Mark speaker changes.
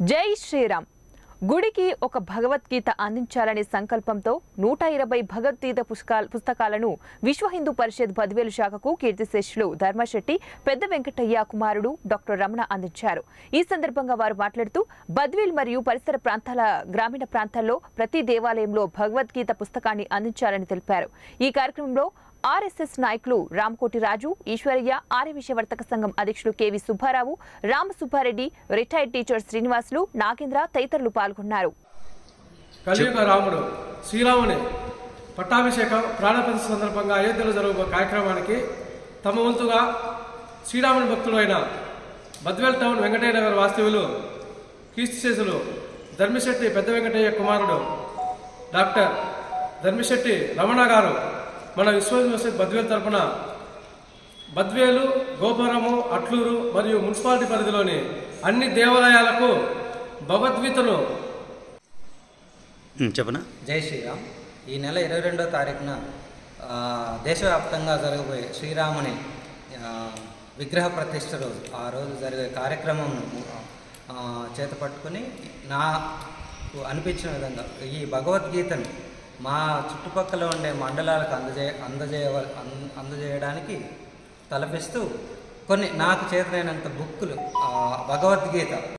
Speaker 1: జై శ్రీరామ్ గుడికి ఒక భగవద్గీత అందించాలనే సంకల్పంతో నూట ఇరవై భగవద్గీత పుస్తకాల పుస్తకాలను విశ్వ హిందూ పరిషత్ బద్వేలు శాఖకు కీర్తిశేషులు ధర్మశెట్టి పెద్ద వెంకటయ్య కుమారుడు డాక్టర్ రమణ అందించారు ఈ సందర్భంగా వారు మాట్లాడుతూ బద్వేల్ మరియు పరిసర ప్రాంతాల గ్రామీణ ప్రాంతాల్లో ప్రతి దేవాలయంలో భగవద్గీత పుస్తకాన్ని అందించాలని తెలిపారు ఈ కార్యక్రమంలో ఆర్ఎస్ఎస్ నాయకులు రామకోటి రాజు ఈశ్వరయ్య ఆర్యవిషయ వర్తక సంఘం అధ్యక్షులు KV Subbarao Rama Subbareddy retired teacher Srinivasulu Nagendra తదితరులు పాల్గొన్నారు
Speaker 2: కలియుగ రాముడు శ్రీరాముని పట్టాభిషేకం ప్రాణప్రతిష్ఠ సందర్భంగా అయోధ్యలో జరుగు కార్యక్రమానికి తమ వంతుగా శ్రీరాముని భక్తులు అయిన బద్వేల్ టౌన్ వెంకటయ్య నగర్ వాస్తవ్యులు కీర్తిశేషులు ధర్మిశెట్టి పెద్ద వెంకటయ్య కుమారుడు డాక్టర్ ధర్మిశెట్టి రమణ గారు మన విశ్వ యూనివర్సిటీ బద్వేలు తరపున బద్వేలు గోపురము అట్లూరు మరియు మున్సిపాలిటీ పరిధిలోని అన్ని దేవాలయాలకు భగవద్గీతను
Speaker 3: ఉమ్, చెప్పనా
Speaker 4: జై శ్రీరామ్ ఈ నెల ఇరవై రెండో తారీఖున ఆ, దేశవ్యాప్తంగా జరగబోయే శ్రీరాముని ఆ, విగ్రహ ప్రతిష్ఠ రోజు ఆ రోజు జరిగే కార్యక్రమం చేతపట్టుకుని నాకు అనిపించిన విధంగా ఈ భగవద్గీతను మా చుట్టుపక్కల ఉండే మండలాలకు అందజే అందజేయ అందజేయడానికి తలపిస్తూ కొన్ని నాకు చేతనైనంత బుక్కులు ఆ, భగవద్గీత